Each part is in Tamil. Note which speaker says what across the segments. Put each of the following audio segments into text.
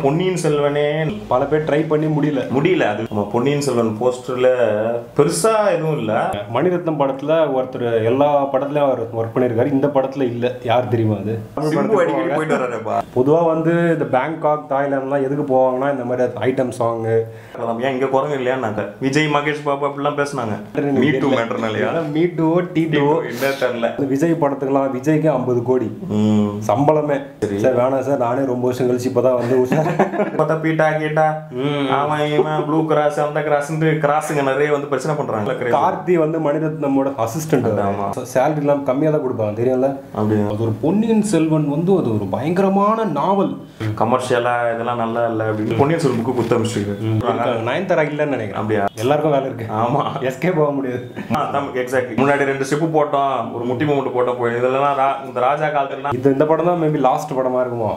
Speaker 1: பொன்னியின் செல்வனே
Speaker 2: பல பேர் ட்ரை பண்ணி முடியல
Speaker 1: முடியல அது நம்ம பொன்னியின் செல்வன் போஸ்டர்ல பெருசா எதுவும் இல்ல
Speaker 2: மணிரத்னம் படத்துல ஒருத்தர் எல்லா படத்துலயும் அவர் ஒர்க் பண்ணியிருக்காரு இந்த படத்துல இல்ல யார் தெரியுமா அது
Speaker 1: சிம்பு அடிக்கடி போயிட்டு வர்றாருப்பா
Speaker 2: பொதுவா வந்து இந்த பேங்காக் தாய்லாந்துலாம் எதுக்கு போவாங்கன்னா இந்த மாதிரி ஐட்டம் சாங்கு
Speaker 1: ஏன் இங்க குரங்கு இல்லையான்னாங்க விஜய் மகேஷ் பாபு அப்படிலாம் பேசுனாங்க மீ டூ மேட்டர்னாலயா
Speaker 2: மீ டூ டி டூ
Speaker 1: என்ன தெரியல
Speaker 2: விஜய் படத்துக்குலாம் விஜய்க்கு ஐம்பது கோடி
Speaker 1: ம்.
Speaker 2: சம்பளமே சார் வேணாம் சார் நானே ரொம்ப வருஷம் கழிச்சு இப்பதான் வந்து உஷார்
Speaker 1: பார்த்தா பீட்டா கீட்டா அவன் இவன் ப்ளூ கிராஸ் அந்த கிராஸ்ன்ட்டு கிராஸுங்க நிறைய வந்து பிரச்சனை பண்றாங்க
Speaker 2: கார்த்தி வந்து மணிரத்னமோட அசிஸ்டன்ட் சேலரி எல்லாம் கம்மியா தான் கொடுப்பாங்க தெரியும்ல
Speaker 1: அப்படியா
Speaker 2: அது ஒரு பொன்னியின் செல்வன் வந்து அது ஒரு பயங்கரமான நாவல்
Speaker 1: கமர்ஷியலா இதெல்லாம் நல்லா இல்ல அப்படின்னு பொன்னியின் செல்வன் புக்கு குத்த ஆரம்பிச்சிருக்கு
Speaker 2: நயன்தாரா இல்லைன்னு நினைக்கிறேன்
Speaker 1: அப்படியா
Speaker 2: எல்லாருக்கும் வேலை இருக்கு
Speaker 1: ஆமா
Speaker 2: எஸ்கே போக முடியாது
Speaker 1: எக்ஸாக்ட்லி முன்னாடி ரெண்டு ஸ்டெப்பு போட்டோம் ஒரு முட்டி மூட்டு போட்டோம் போய் இதெல்லாம் ரா- இந்த ராஜா காலத்துல
Speaker 2: இது இந்த படம் தான் மேபி லாஸ்ட் படமா இருக்குமோ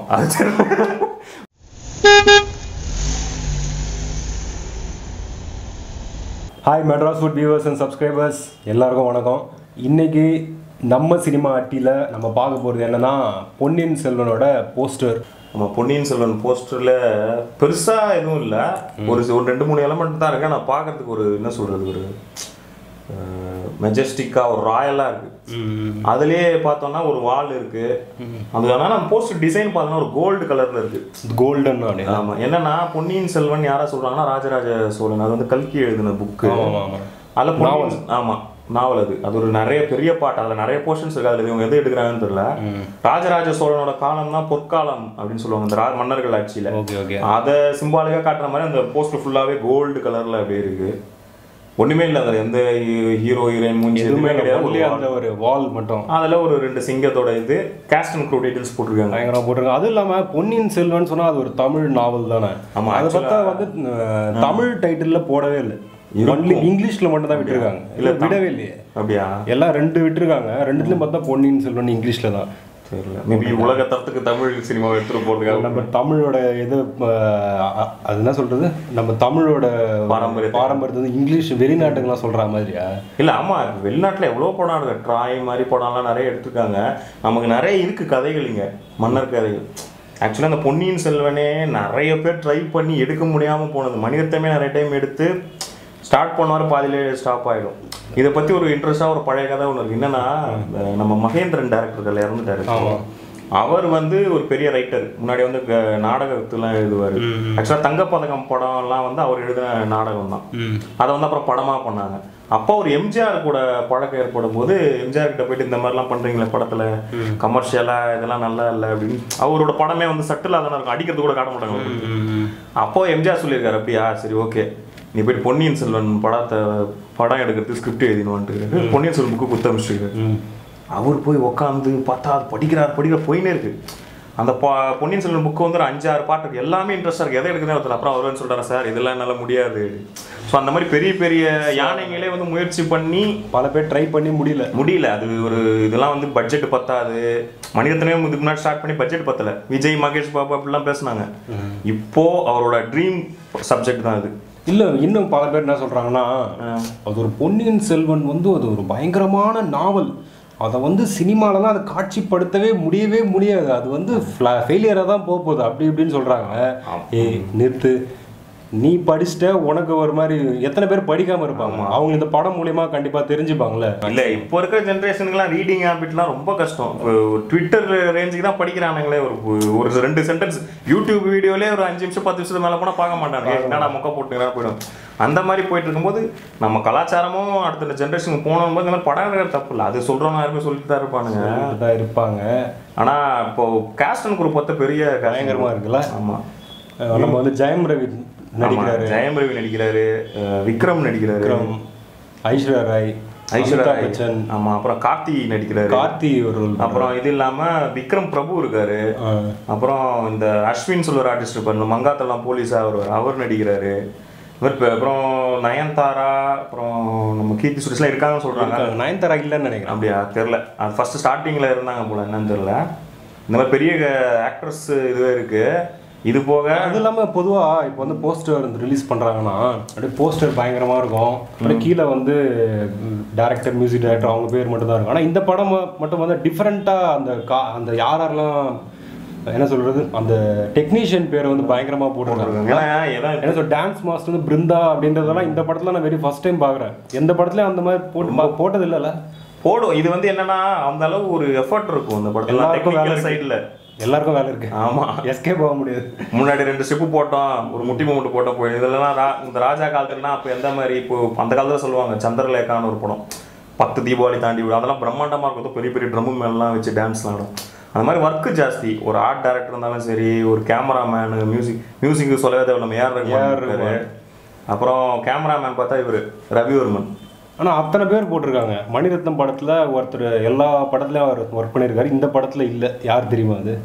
Speaker 2: hi Madras food viewers and subscribers எல்லாருக்கும் வணக்கம் இன்னைக்கு நம்ம சினிமா அட்டியில் நம்ம பார்க்க போகிறது என்னன்னா பொன்னியின் செல்வனோட போஸ்டர்
Speaker 1: நம்ம பொன்னியின் செல்வன் போஸ்டர்ல பெருசா எதுவும் இல்ல ஒரு ஒரு ரெண்டு மூணு எலமெண்ட் தான் இருக்கு நான் பார்க்கறதுக்கு ஒரு என்ன சொல்றது ஒரு மெஜஸ்டிக்கா ஒரு ராயலா இருக்கு அதுலயே பார்த்தோம்னா ஒரு வால் இருக்கு அது ஆனா நம்ம போஸ்டர் டிசைன் பார்த்தோம்னா ஒரு கோல்டு கலர்ல இருக்கு
Speaker 2: கோல்டன் அப்படி
Speaker 1: ஆமா என்னன்னா பொன்னியின் செல்வன் யாரா சொல்றாங்கன்னா ராஜராஜ சோழன் அது வந்து கல்கி எழுதின புக்கு
Speaker 2: ஆமாம் ஆமாம்
Speaker 1: அதுல பொன்னியின் ஆமா நாவல் அது அது ஒரு நிறைய பெரிய பாட்டு அதுல நிறைய போர்ஷன்ஸ் இருக்கு அதுல இவங்க எது எடுக்கிறாங்கன்னு தெரியல ராஜராஜ சோழனோட காலம் தான் பொற்காலம் அப்படின்னு சொல்லுவாங்க இந்த ரா- மன்னர்கள் ஆட்சியில
Speaker 2: ஓகே ஓகே
Speaker 1: அதை சிம்பாலிக்கா காட்டுற மாதிரி அந்த போஸ்டர் ஃபுல்லாவே கோல்டு கலர்ல அப்படியே இருக்கு ஒண்ணுமே இல்ல அதுல எந்த ஹீரோ ஹீரோயின் மூஞ்சி எதுவுமே கிடையாது
Speaker 2: ஒன்லி அந்த ஒரு வால் மட்டும்
Speaker 1: அதுல ஒரு ரெண்டு சிங்கத்தோட இது கேஸ்ட் அண்ட் க்ரூ டீடைல்ஸ் போட்டிருக்காங்க
Speaker 2: பயங்கரமா போட்டிருக்காங்க அதுவும் இல்லாம பொன்னியின் செல்வன் சொன்னா அது ஒரு தமிழ் நாவல் தானே
Speaker 1: ஆமா,
Speaker 2: அதை பார்த்தா வந்து அஹ், தமிழ் டைட்டில்ல போடவே இல்லை ஒன்லி இங்கிலீஷ்ல மட்டும் தான் விட்டுருக்காங்க இல்ல விடவே இல்லையே
Speaker 1: அப்படியா
Speaker 2: எல்லாம் ரெண்டு விட்டுருக்காங்க ரெண்டுலயும் பார்த்தா பொன்னியின் செல்வன் இங்கிலீஷ்ல தான்
Speaker 1: தெரியல மேபி உலக தரத்துக்கு தமிழ் சினிமாவை எடுத்துட்டு போறதுக்காக
Speaker 2: நம்ம தமிழோட இது அஹ், அ- அது என்ன சொல்றது நம்ம தமிழோட
Speaker 1: பாரம்பரியத்தை.
Speaker 2: பாரம்பரியத்தை வந்து இங்கிலீஷ் வெளிநாட்டுக்கெல்லாம் சொல்ற மாதிரியா
Speaker 1: இல்ல ஆமா வெளிநாட்டுல எவ்வளவு படம் இருக்கு ட்ராய் மாதிரி படம்லாம் நிறைய எடுத்திருக்காங்க நமக்கு நிறைய இருக்கு கதைகள் இங்க மன்னர் கதைகள் ஆக்சுவலாக அந்த பொன்னியின் செல்வனே நிறைய பேர் ட்ரை பண்ணி எடுக்க முடியாம போனது மணிரத்தமே நிறைய டைம் எடுத்து ஸ்டார்ட் பண்ணுவார் பாதியிலே ஸ்டாப் ஆயிடும் இதை பத்தி ஒரு இன்ட்ரெஸ்டா ஒரு பழைய கதை ஒன்று இருக்கு என்னன்னா இந்த நம்ம மகேந்திரன் டேரக்டர்கள் இறந்துட்டாரு அவர் வந்து ஒரு பெரிய ரைட்டர் முன்னாடி வந்து க- நாடகத்துலாம் எழுதுவார் ஆக்சுவலாக தங்கப்பதக்கம் படம்லாம் வந்து அவர் எழுதின நாடகம் தான் அதை வந்து அப்புறம் படமா பண்ணாங்க அப்போ ஒரு எம்ஜிஆர் கூட பழக்கம் ஏற்படும் போது எம்ஜிஆர் கிட்ட போயிட்டு இந்த மாதிரிலாம் பண்றீங்களே படத்துல கமர்ஷியலா இதெல்லாம் நல்லா இல்லை அப்படின்னு அவரோட படமே வந்து சட்டிலா தானே இருக்கும் அடிக்கிறது கூட காட்ட மாட்டாங்க அவருக்கு. அப்போ எம்ஜிஆர் சொல்லியிருக்காரு அப்படியா சரி ஓகே நீ போயிட்டு பொன்னியின் செல்வன் படத்தை படம் எடுக்கிறதுக்கு ஸ்கிரிப்ட் எழுதினுவான்ட்டு பொன்னியின் செல்வன் புக்கு குத்த ஆரம்பிச்சிருக்காரு அவர் போய் உட்காந்து பார்த்தா அது படிக்கிறார் படிக்கிற போயினே இருக்கு அந்த பா- பொன்னியின் செல்வன் புக்கு வந்து ஒரு அஞ்சாறு பாட்டு இருக்கு எல்லாமே இன்ட்ரெஸ்டாக இருக்கு எதை எடுக்குதுன்னு ஒருத்தர் அப்புறம் அவர் வந்து சொல்றாரு சார் இதெல்லாம் என்னால் முடியாது ஸோ அந்த மாதிரி பெரிய பெரிய யானைங்களே வந்து முயற்சி பண்ணி
Speaker 2: பல பேர் ட்ரை பண்ணி முடியல
Speaker 1: முடியல அது ஒரு இதெல்லாம் வந்து பட்ஜெட் பத்தாது மணிரத்னமே இதுக்கு முன்னாடி ஸ்டார்ட் பண்ணி பட்ஜெட் பத்தல விஜய் மகேஷ் பாபு அப்படிலாம் பேசுனாங்க இப்போ அவரோட ட்ரீம் சப்ஜெக்ட் தான் அது
Speaker 2: இல்ல இன்னும் பல பேர் என்ன சொல்றாங்கன்னா அது ஒரு பொன்னியின் செல்வன் வந்து அது ஒரு பயங்கரமான நாவல் அதை வந்து சினிமாலலாம் அதை காட்சிப்படுத்தவே முடியவே முடியாது அது வந்து ஃபெயிலியராக தான் போக போகுது அப்படி இப்படின்னு சொல்றாங்க ஏய் நிறுத்து நீ படிச்சுட்ட உனக்கு ஒரு மாதிரி எத்தனை பேர் படிக்காம இருப்பாங்க அவங்க இந்த படம் மூலியமா கண்டிப்பா தெரிஞ்சுப்பாங்கல்ல
Speaker 1: இல்ல இப்போ இருக்கிற ஜென்ரேஷனுக்குலாம் ரீடிங் ஹேபிட்லாம் ரொம்ப கஷ்டம் ட்விட்டர் ரேஞ்சுக்கு தான் படிக்கிறானுங்களே ஒரு ஒரு ரெண்டு சென்டென்ஸ் யூடியூப் வீடியோலே ஒரு அஞ்சு நிமிஷம் பத்து நிமிஷத்துக்கு மேல போனா பார்க்க மாட்டாங்க என்னடா மொக்க போட்டுங்கன்னா போயிடும் அந்த மாதிரி போயிட்டு இருக்கும்போது நம்ம கலாச்சாரமும் அடுத்த ஜென்ரேஷனுக்கு போகணும் போது இந்த மாதிரி படம் எடுக்கிறது தப்பு இல்லை அது சொல்றவங்க யாருமே சொல்லிட்டு தான் இருப்பானுங்க
Speaker 2: தான் இருப்பாங்க
Speaker 1: ஆனா இப்போ கேஸ்டன் குரூப் பத்த பெரிய
Speaker 2: பயங்கரமா இருக்குல்ல
Speaker 1: ஆமா
Speaker 2: அஹ் நம்ம வந்து ஜெயம் ரவி நடிக்கிறாரு
Speaker 1: ஆமா, ஜெயம் ரவி நடிக்கிறாரு அஹ் விக்ரம் நடிக்கிறாரு
Speaker 2: விக்ரம், ஐஸ்வர்யா ராய்
Speaker 1: ஐஸ்வர்யா
Speaker 2: அமிதாப்
Speaker 1: ராய்.
Speaker 2: பச்சன்
Speaker 1: ஆமா அப்புறம் கார்த்தி நடிக்கிறாரு
Speaker 2: கார்த்தி ஒரு role
Speaker 1: அப்புறம் இது இல்லாம விக்ரம் பிரபு இருக்காரு
Speaker 2: ஆஹ்
Speaker 1: அப்புறம் இந்த அஸ்வின் சொல்லுற ஆர்டிஸ்ட் இருப்பார் இந்த மங்காத்தெல்லாம் போலீஸா அவர் அவர் நடிக்கிறாரு இவர் இப்ப அப்புறம் நயன்தாரா அப்புறம் நம்ம கீர்த்தி சுரேஷ்லாம் இருக்காங்கன்னு சொல்றாங்க
Speaker 2: இருக்காங்க. நயன்தாரா இல்லைன்னு நினைக்கிறேன்
Speaker 1: அப்படியா தெரியல அது ஃபர்ஸ்ட் ஸ்டார்டிங்ல இருந்தாங்க போல என்னன்னு தெரியல இந்த மாதிரி பெரிய ஆக்ட்ரஸ் இதுவே இருக்கு இது போக
Speaker 2: அது இல்லாம பொதுவா இப்போ வந்து போஸ்டர் வந்து ரிலீஸ் பண்றாங்கன்னா அப்படியே போஸ்டர் பயங்கரமா இருக்கும் அப்படியே கீழே வந்து டேரக்டர் மியூசிக் டைரக்டர் அவங்க பேர் மட்டும் தான் இருக்கும் ஆனா இந்த படம் ம- மட்டும் வந்து டிஃப்ரெண்டா அந்த கா அந்த யார் யாரெல்லாம் என்ன சொல்றது அந்த டெக்னீஷியன் பேரை வந்து பயங்கரமா போட்டுருக்காங்க
Speaker 1: ஏன்னா எதான்
Speaker 2: என்ன சொல் டான்ஸ் மாஸ்டர் வந்து பிருந்தா அப்படின்றதெல்லாம் இந்த படத்துல நான் வெரி ஃபர்ஸ்ட் டைம் பார்க்குறேன் எந்த படத்துலயும் அந்த மாதிரி போட்டு பா- போட்டது இல்லைல்ல
Speaker 1: போடும் இது வந்து என்னன்னா அந்த அளவு ஒரு எஃபர்ட் இருக்கும் இந்த படத்துல
Speaker 2: எல்லாருக்கும் வேலை
Speaker 1: டெக்னிக்கல்
Speaker 2: இருக்கு.
Speaker 1: சைடுல
Speaker 2: எல்லாருக்கும் வேலை இருக்கு
Speaker 1: ஆமா
Speaker 2: எஸ்கேப் ஆக முடியாது
Speaker 1: முன்னாடி ரெண்டு ஸ்டெப்பு போட்டோம் ஒரு முட்டி மூமெண்ட் போட்டோம் போய் இதெல்லாம் ரா- இந்த ராஜா காலத்துலலாம் அப்போ எந்த மாதிரி இப்போ அந்த காலத்துல சொல்லுவாங்க சந்திரலேகான்னு ஒரு படம் பத்து தீபாவளி தாண்டி விடும் அதெல்லாம் பிரம்மாண்டமா இருக்கும் பெரிய பெரிய ட்ரம்மு மேலாம் வச்சு டான்ஸ்லாம் ஆடும் அந்த மாதிரி ஒர்க்கு ஜாஸ்தி ஒரு ஆர்ட் டைரக்டர் இருந்தாலும் சரி ஒரு கேமராமேனு மியூசிக் மியூசிக் சொல்லவே தேவை நம்ம ஏஆர் ரஹ்மான் இருக்காரு அப்புறம் கேமராமேன் பார்த்தா இவர் ரவிவர்மன்
Speaker 2: ஆனா அத்தனை பேர் போட்டிருக்காங்க மணிரத்னம் படத்துல ஒருத்தர் எல்லா படத்துலயும் அவர் ஒர்க் பண்ணியிருக்காரு இந்த படத்துல இல்ல யார் தெரியுமா அது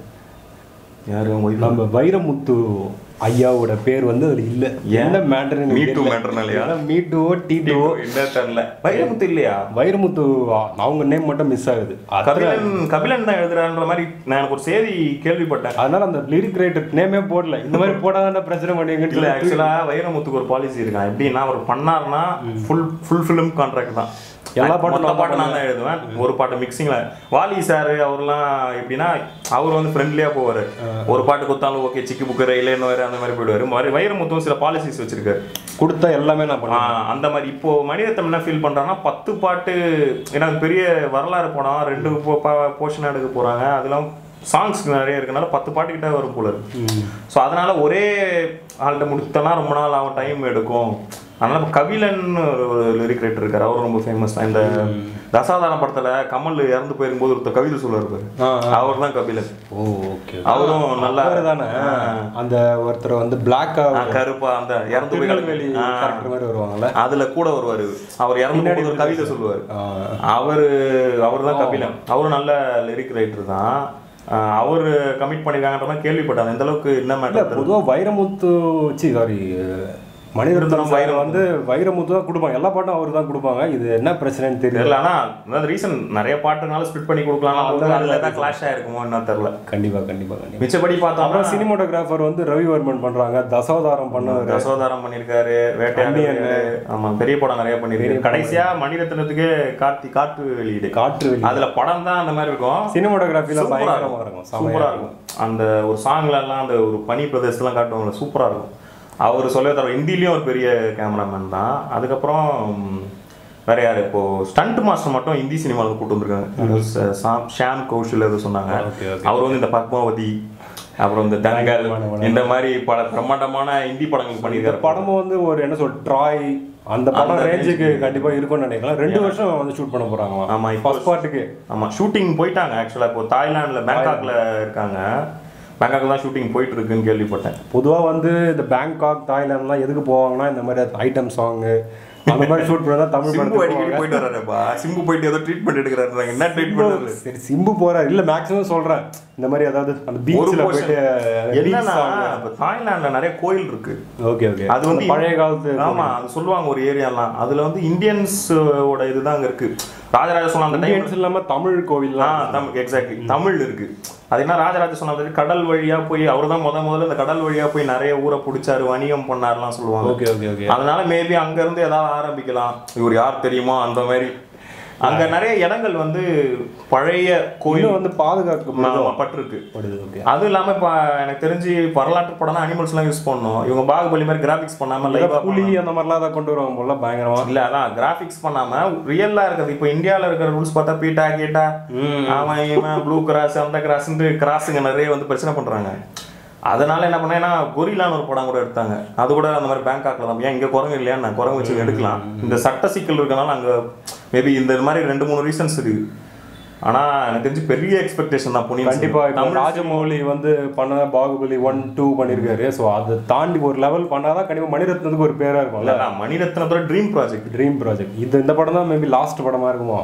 Speaker 1: யாரு ஒய்ஃப்
Speaker 2: நம்ம வைரமுத்து ஐயாவோட பேர் வந்து அதுல இல்ல என்ன மேட்டர்
Speaker 1: Me too matter னாலயா?
Speaker 2: மீட்டோ டீட்டோ
Speaker 1: என்ன தெரியல வைரமுத்து இல்லையா
Speaker 2: வைரமுத்து அவங்க நேம் மட்டும் மிஸ் ஆகுது அத்தனை-
Speaker 1: கபிலன் கபிலன் தான் எழுதுறான்ற மாதிரி நான் எனக்கு ஒரு செய்தி கேள்விப்பட்டேன்
Speaker 2: அதனால அந்த லிரிக் ரைட்டர் நேமே போடல இந்த மாதிரி போடாதான் பிரச்சனை
Speaker 1: இல்ல
Speaker 2: பண்ணுவீங்கன்னு
Speaker 1: ஆக்சுவலா வைரமுத்துக்கு ஒரு பாலிசி இருக்கான் எப்படின்னா அவர் பண்ணாருன்னா ஃபுல் ஃபுல் ஃபிலிம் கான்ட்ராக்ட் தான்
Speaker 2: எல்லா பாட்டும்
Speaker 1: மொத்த
Speaker 2: நான்
Speaker 1: பாட்டு நான் தான் எழுதுவேன் ஒரு பாட்டு மிக்சிங்ல வாலி சார் அவர்லாம் எப்படின்னா அவர் வந்து ஃப்ரெண்ட்லியா போவாரு ஒரு பாட்டு கொடுத்தாலும் ஓகே சிக்கி புக்கு ரயிலேன்னு அந்த மாதிரி போயிடுவாரு மாதிரி வைரமுத்தும் சில பாலிசிஸ் வச்சிருக்காரு
Speaker 2: கொடுத்தா எல்லாமே நான் பண்ணுவேன்
Speaker 1: ஆஹ் அந்த மாதிரி இப்போ மணிரத்னம் என்ன ஃபீல் பண்றாங்கன்னா பத்து பாட்டு ஏன்னா அது பெரிய வரலாறு படம் ரெண்டு போர்ஷன் எடுக்க போறாங்க அதெல்லாம் சாங்ஸ் நிறைய இருக்கனால பத்து பாட்டு கிட்ட வரும் போல இருக்கு ஸோ அதனால ஒரே ஆள்கிட்ட முடித்தனா ரொம்ப நாள் ஆகும் டைம் எடுக்கும் அதனால இப்ப கபிலன் ஒரு லிரிக் ரைட்டர் இருக்காரு அவரும் ரொம்ப ஃபேமஸ் தான் இந்த தசாதாரம் படத்துல கமல் இறந்து போயிருக்கும்போது ஒருத்தர் கவிதை சொல்லுவார் பாரு
Speaker 2: ஆ,
Speaker 1: அவர் தான் கபிலன்
Speaker 2: ஓ ஓகே
Speaker 1: அவரும் நல்லா
Speaker 2: தானே அந்த ஒருத்தர் வந்து பிளாக்கா
Speaker 1: ஆ, கருப்பா அந்த இறந்து போய்
Speaker 2: திருநெல்வேலி
Speaker 1: கிடக்கு. ஆ.
Speaker 2: கேரக்டர் மாதிரி வருவாங்கல்ல
Speaker 1: அதுல கூட வருவாரு அவர் இறந்து போகும்போது ஒரு கவிதை சொல்லுவார்
Speaker 2: ஆ,
Speaker 1: அவரு அவர் தான் கபிலன் அவரும் நல்ல லிரிக் ரைட்டர் தான் ஆஹ் அவரு கமிட் பண்ணிருக்காங்கன்ற மாதிரி கேள்விப்பட்டேன் எந்த அளவுக்கு என்ன
Speaker 2: இல்ல
Speaker 1: மேட்டர்
Speaker 2: பொதுவா வைரமுத்து சி சாரி மணிரத்னம் சார் வந்து வைரமுத்து தான் கொடுப்பாங்க எல்லா பாட்டும் அவர் தான் கொடுப்பாங்க இது என்ன பிரச்சனைன்னு தெரியல
Speaker 1: தெரியல ஆனா அதாவது ரீசன் நிறைய பாட்டுனால ஸ்பிட் பண்ணி கொடுக்கலாம்
Speaker 2: அந்த
Speaker 1: அதுல
Speaker 2: மாதிரி
Speaker 1: தான் கிளாஷ் ஆயிருக்குமோ என்ன தெரியல
Speaker 2: கண்டிப்பா கண்டிப்பா கண்டிப்பா
Speaker 1: மிச்சபடி பார்த்தோம்னா
Speaker 2: அப்புறம் சினிமாட்டோகிராஃபர் வந்து ரவிவர்மன் பண்றாங்க தசோதாரம் பண்ணவர்
Speaker 1: தசோதாரம் பண்ணிருக்காரு வேட்டையாடு ஆமா பெரிய படம் நிறைய பண்ணிருக்காரு கடைசியா மணிரத்னத்துக்கு கார்த்தி காட்டு வெளியீடு
Speaker 2: காற்று வெளி
Speaker 1: அதுல படம் தான் அந்த மாதிரி இருக்கும்
Speaker 2: சினிமாட்டோகிராஃபில
Speaker 1: சூப்பரா
Speaker 2: பயங்கரமா இருக்கும்
Speaker 1: இருக்கும் சூப்பரா இருக்கும் அந்த ஒரு சாங்ல எல்லாம் அந்த ஒரு பனி பிரதேசத்தெல்லாம் காட்டுவாங்கல்ல சூப்பரா இருக்கும் அவர் சொல்லவே தர ஹிந்திலயும் ஒரு பெரிய கேமராமேன் தான் அதுக்கப்புறம் ம், வேற யாரு இப்போ ஸ்டண்ட் மாஸ்டர் மட்டும் ஹிந்தி சினிமாவில் கூட்டு வந்திருக்காங்க ச- சாம் ஷாம் கௌஷல் ஏதோ சொன்னாங்க
Speaker 2: Okay,
Speaker 1: அவர் வந்து இந்த பத்மாவதி அப்புறம் இந்த தங்கல் இந்த மாதிரி பல பிரம்மாண்டமான ஹிந்தி படங்கள்
Speaker 2: இந்த
Speaker 1: பண்ணியிருக்காரு
Speaker 2: படமும் வந்து ஒரு என்ன சொல் ட்ராய் அந்த படம் ரேஞ்சுக்கு கண்டிப்பா இருக்கும்னு நினைக்கலாம் ரெண்டு வருஷம் வந்து ஷூட் பண்ண போறாங்களாம்
Speaker 1: ஆமா இப்போ
Speaker 2: ஃபர்ஸ்ட் பார்ட்டுக்கு
Speaker 1: ஆமா ஷூட்டிங் போயிட்டாங்க ஆக்சுவலா இப்போ தாய்லாந்துல பேங்காக்ல இருக்காங்க பேங்காக்ல தான் ஷூட்டிங் போயிட்டு இருக்குன்னு கேள்விப்பட்டேன்
Speaker 2: பொதுவா வந்து இந்த பேங்காக் தாய்லாந்துலாம் எதுக்கு போவாங்கன்னா இந்த மாதிரி ஐட்டம் சாங்கு அந்த மாதிரி ஷூட் பண்ணா தமிழ்
Speaker 1: சிம்பு
Speaker 2: படத்துக்கு
Speaker 1: அடிக்கடி
Speaker 2: போவாங்க.
Speaker 1: போயிட்டு வர்றாருப்பா சிம்பு போயிட்டு ஏதோ ட்ரீட்மெண்ட் எடுக்கிறாரு என்ன ட்ரீட்மெண்ட்
Speaker 2: சரி சிம்பு போறாரு இல்ல மேக்ஸிமம் சொல்றேன் இந்த மாதிரி அதாவது அந்த
Speaker 1: ஒரு
Speaker 2: பீச்ல
Speaker 1: portion.
Speaker 2: போயிட்டு
Speaker 1: என்னன்னா இப்ப தாய்லாந்துல நிறைய கோயில் இருக்கு
Speaker 2: ஓகே ஓகே
Speaker 1: அது வந்து
Speaker 2: பழைய காலத்து
Speaker 1: ஆமா அது சொல்லுவாங்க ஒரு ஏரியாலாம் அதுல வந்து இந்தியன்ஸோட இதுதான் அங்க இருக்கு ராஜராஜ சோழன் அந்த டைம்
Speaker 2: இந்தியன்ஸ் இல்லாம தமிழ்
Speaker 1: ஆ
Speaker 2: கோவில்லாம்
Speaker 1: தமிழ் எக்ஸாக்ட்லி தமிழ் இருக்கு அது என்ன ராஜராஜ சோழன் கடல் வழியா போய் அவர் தான் முத முதல்ல இந்த கடல் வழியா போய் நிறைய ஊரை பிடிச்சாரு வணிகம் பண்ணாருலாம் சொல்லுவாங்க
Speaker 2: ஓகே ஓகே ஓகே
Speaker 1: அதனால மேபி அங்க இருந்து ஏதாவது ஆரம்பிக்கலாம் இவர் யார் தெரியுமா அந்த மாதிரி அங்க நிறைய இடங்கள் வந்து பழைய கோயில்
Speaker 2: இன்னும் வந்து பாதுகாக்கப்படுது
Speaker 1: பட்டிருக்கு
Speaker 2: ஓகே
Speaker 1: அது இல்லாம இப்ப எனக்கு தெரிஞ்சு வரலாற்று படம் அனிமல்ஸ் எல்லாம் யூஸ் பண்ணணும் இவங்க பாகுபலி மாதிரி கிராபிக்ஸ் பண்ணாம லைவா
Speaker 2: புலி அந்த மாதிரிலாம் அதை கொண்டு வருவாங்க போல பயங்கரமா
Speaker 1: இல்ல அதான் கிராபிக்ஸ் பண்ணாம ரியலா இருக்குது இப்போ இந்தியால இருக்கிற ரூல்ஸ் பார்த்தா பீட்டா கீட்டா அவன் இவன் ப்ளூ கிராஸ் அந்த கிராஸ்ன்ட்டு கிராஸுங்க நிறைய வந்து பிரச்சனை பண்றாங்க அதனால என்ன பண்ணேன்னா கொரிலான்னு ஒரு படம் கூட எடுத்தாங்க அது கூட அந்த மாதிரி பேங்காக்ல தான் ஏன் இங்க குரங்கு இல்லையா நான் குரங்கு வச்சு எடுக்கலாம் இந்த சட்ட சிக்கல் இருக்கனால அங்க மேபி இந்த மாதிரி ரெண்டு மூணு ரீசன்ஸ் இருக்கு ஆனா எனக்கு தெரிஞ்சு பெரிய எக்ஸ்பெக்டேஷன் தான் பொன்னியின்
Speaker 2: கண்டிப்பா
Speaker 1: செல்வன்.
Speaker 2: இப்போ
Speaker 1: தமிழ்
Speaker 2: ராஜமௌலி வந்து பண்ண பாகுபலி ஒன் டூ பண்ணிருக்காரு ஸோ அதை தாண்டி ஒரு லெவல் பண்ணாதான் கண்டிப்பா மணிரத்னத்துக்கு ஒரு பேரா இருக்கும்ல
Speaker 1: இல்ல, மணிரத்னத்தோட ட்ரீம் ப்ராஜெக்ட்
Speaker 2: ட்ரீம் ப்ராஜெக்ட் இது இந்த படம் தான் மேபி லாஸ்ட் படமா இருக்குமோ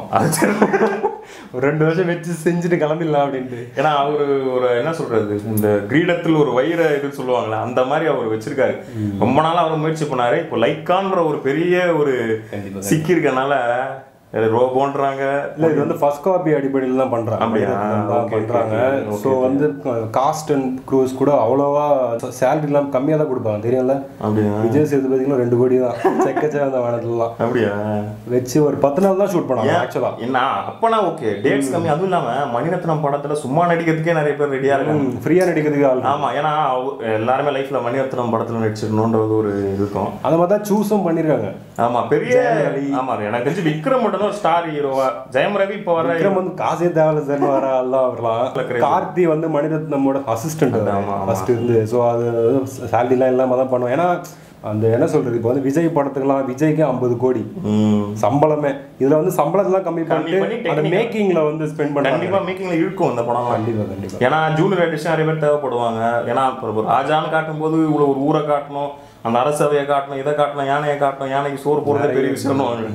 Speaker 2: ஒரு ரெண்டு வருஷம் வச்சு செஞ்சுட்டு கிளம்பிடலாம் அப்படின்ட்டு
Speaker 1: ஏன்னா அவரு ஒரு என்ன சொல்றது இந்த கிரீடத்தில் ஒரு வைர இது சொல்லுவாங்கல்ல அந்த மாதிரி அவர் வச்சிருக்காரு ரொம்ப நாளா அவர் முயற்சி பண்ணாரு இப்போ லைக்கான்ற ஒரு பெரிய ஒரு
Speaker 2: கண்டிப்பா
Speaker 1: சிக்கி இருக்கனால ரோபோன்றாங்க
Speaker 2: இல்ல இது வந்து ஃபர்ஸ்ட் காப்பி அடிப்படையில் தான் பண்றாங்க
Speaker 1: அப்படியா?
Speaker 2: தான்
Speaker 1: Okay,
Speaker 2: பண்றாங்க
Speaker 1: okay, okay,
Speaker 2: ஸோ வந்து காஸ்ட் அண்ட் க்ரூஸ் கூட அவ்வளோவா சேலரி எல்லாம் கம்மியாக தான் கொடுப்பாங்க தெரியும்ல
Speaker 1: அப்படியா
Speaker 2: விஜய் சேதுபதிக்குலாம் ரெண்டு கோடி தான் செக்கச்சே அந்த வானத்துலாம்
Speaker 1: அப்படியா
Speaker 2: வச்சு ஒரு பத்து நாள் தான் ஷூட் பண்ணாங்க ஆக்சுவலா
Speaker 1: என்ன அப்பனா ஓகே டேட்ஸ் கம்மி அதுவும் இல்லாம மணிரத்னம் படத்துல சும்மா நடிக்கிறதுக்கே நிறைய பேர் ரெடியா இருக்காங்க
Speaker 2: ஃப்ரீயா நடிக்கிறதுக்கு ஆள்
Speaker 1: ஆமா ஏன்னா அவ- எல்லாருமே லைஃப்ல மணிரத்னம் படத்துல நடிச்சிடணுன்றது ஒரு இருக்கும்
Speaker 2: அந்த மாதிரி தான் சூஸும் பண்ணிருக்காங்க
Speaker 1: ஆமா பெரிய ஆமா எனக்கு தெரிஞ்சு விக்ரம் மட்டும் ஒரு ஸ்டார் ஹீரோவா ஜெயம் ரவி இப்ப வர
Speaker 2: விக்ரம் வந்து காசே தேவையில்ல சார் வர ஆள்லாம் வரலாம் கார்த்தி வந்து மணிரத்னமோட அசிஸ்டன்ட்
Speaker 1: ஆமா,
Speaker 2: ஃபர்ஸ்ட் இருந்து ஸோ அது சேலரிலாம் இல்லாம தான் பண்ணுவோம் ஏன்னா அந்த என்ன சொல்றது இப்போ வந்து விஜய் படத்துக்குலாம் விஜய்க்கு ஐம்பது கோடி
Speaker 1: ம்.
Speaker 2: சம்பளமே இதுல வந்து சம்பளத்தெல்லாம் கம்மி
Speaker 1: கம்மி
Speaker 2: பண்ணிட்டு
Speaker 1: பண்ணி
Speaker 2: அந்த
Speaker 1: technical-
Speaker 2: மேக்கிங்ல வந்து ஸ்பெண்ட் பண்ணாங்க
Speaker 1: கண்டிப்பா மேக்கிங்ல இருக்கும் இந்த படம்
Speaker 2: கண்டிப்பா கண்டிப்பா
Speaker 1: ஏன்னா ஜூனியர் ஆர்டிஸ்ட் நிறைய பேர் தேவைப்படுவாங்க ஏன்னா இப்போ ஒரு ராஜான்னு காட்டும்போது இவ்வளோ ஒரு ஊரை காட்டணும் அந்த அரசவையை காட்டணும் இதை காட்டணும் யானையை காட்டணும் யானைக்கு சோறு போடுறது பெரிய விஷயம்னுவாங்க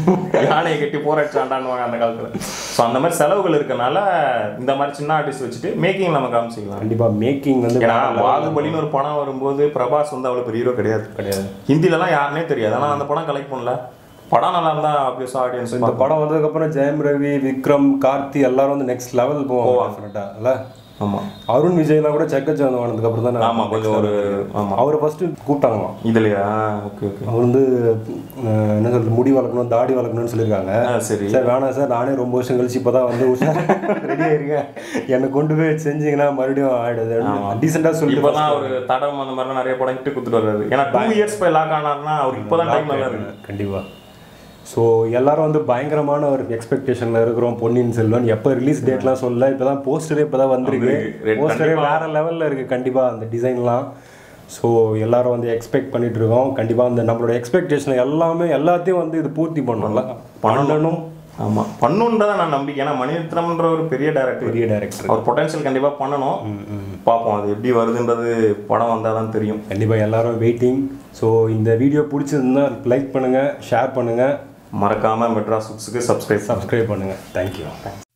Speaker 1: யானையை கட்டி போராட்டாண்டான்னுவாங்க அந்த காலத்துல ஸோ அந்த மாதிரி செலவுகள் இருக்கனால இந்த மாதிரி சின்ன ஆர்டிஸ்ட் வச்சுட்டு மேக்கிங் நம்ம காமிச்சிக்கலாம்
Speaker 2: கண்டிப்பா மேக்கிங் வந்து
Speaker 1: ஏன்னா பாகுபலின்னு ஒரு படம் வரும்போது பிரபாஸ் வந்து அவ்வளோ பெரிய ஹீரோ கிடையாது
Speaker 2: கிடையாது
Speaker 1: ஹிந்திலலாம் யாருனே தெரியாது ஆனால் அந்த படம் கலெக்ட் பண்ணல படம் நல்லா இருந்தா ஆப்வியஸாக ஆடியன்ஸ்
Speaker 2: இந்த படம் வந்ததுக்கு அப்புறம் ஜெயம் ரவி விக்ரம் கார்த்தி எல்லாரும் வந்து நெக்ஸ்ட் லெவல் போவாங்க டெஃபினட்டா இல்ல
Speaker 1: ஆமா
Speaker 2: அருண் விஜய்லாம் கூட செக்கச்சேர்ந்து வானதுக்கு அப்புறம் தான்
Speaker 1: ஆமா கொஞ்சம் ஒரு ஆமா
Speaker 2: அவரை ஃபர்ஸ்ட் கூப்பிட்டாங்களாம்
Speaker 1: இதுலையா ஓகே ஓகே
Speaker 2: அவர் வந்து அஹ், என்ன சொல்றது முடி வளர்க்கணும் தாடி வளர்க்கணும்னு சொல்லியிருக்காங்க
Speaker 1: ஆ சரி
Speaker 2: சார் வேணாம் சார் நானே ரொம்ப வருஷம் கழிச்சு இப்பதான் வந்து ரெடி ஆயிருக்கேன் என்னை கொண்டு போய் செஞ்சீங்கன்னா மறுபடியும் ஆயிடுது டீசெண்டா சொல்லிட்டு
Speaker 1: இப்பதான் ஒரு தடம் அந்த மாதிரிலாம் நிறைய படம் ஹிட் கொடுத்துட்டு வர்றாரு ஏன்னா டூ இயர்ஸ் போய் லாக் ஆனார்னா அவர் இப்பதான் டைம் நல்லா இருக்கு
Speaker 2: கண்டிப்பா ஸோ எல்லாரும் வந்து பயங்கரமான ஒரு எக்ஸ்பெக்டேஷன்ல இருக்கிறோம் பொன்னியின் செல்வன் எப்போ ரிலீஸ் டேட்லாம் சொல்ல இப்பதான் போஸ்டரே இப்பதான் வந்திருக்கு
Speaker 1: வந்திருக்கு.
Speaker 2: போஸ்டரே வேற லெவல்ல இருக்கு கண்டிப்பா அந்த டிசைன்லாம் ஸோ எல்லாரும் வந்து எக்ஸ்பெக்ட் பண்ணிட்டு இருக்கோம் கண்டிப்பா அந்த நம்மளோட எக்ஸ்பெக்டேஷன் எல்லாமே எல்லாத்தையும் வந்து இது பூர்த்தி பண்ணணும்ல பண்ணணும்
Speaker 1: ஆமா பண்ணுன்றத நான் நம்பிக்கை ஏன்னா மணிரத்னம்ன்ற ஒரு பெரிய டேரக்டர்
Speaker 2: பெரிய டைரக்டர்
Speaker 1: அவர் பொட்டன்ஷியல் கண்டிப்பா பண்ணணும் பார்ப்போம் அது எப்படி வருதுன்றது படம் வந்தால் தான் தெரியும்
Speaker 2: கண்டிப்பா எல்லாரும் வெயிட்டிங் ஸோ இந்த வீடியோ பிடிச்சிருந்தா லைக் பண்ணுங்க ஷேர் பண்ணுங்க
Speaker 1: மறக்காம மெட்ராஸ் புக்ஸுக்கு சப்ஸ்கிரைப்
Speaker 2: சப்ஸ்கிரைப் பண்ணுங்க தேங்க்யூ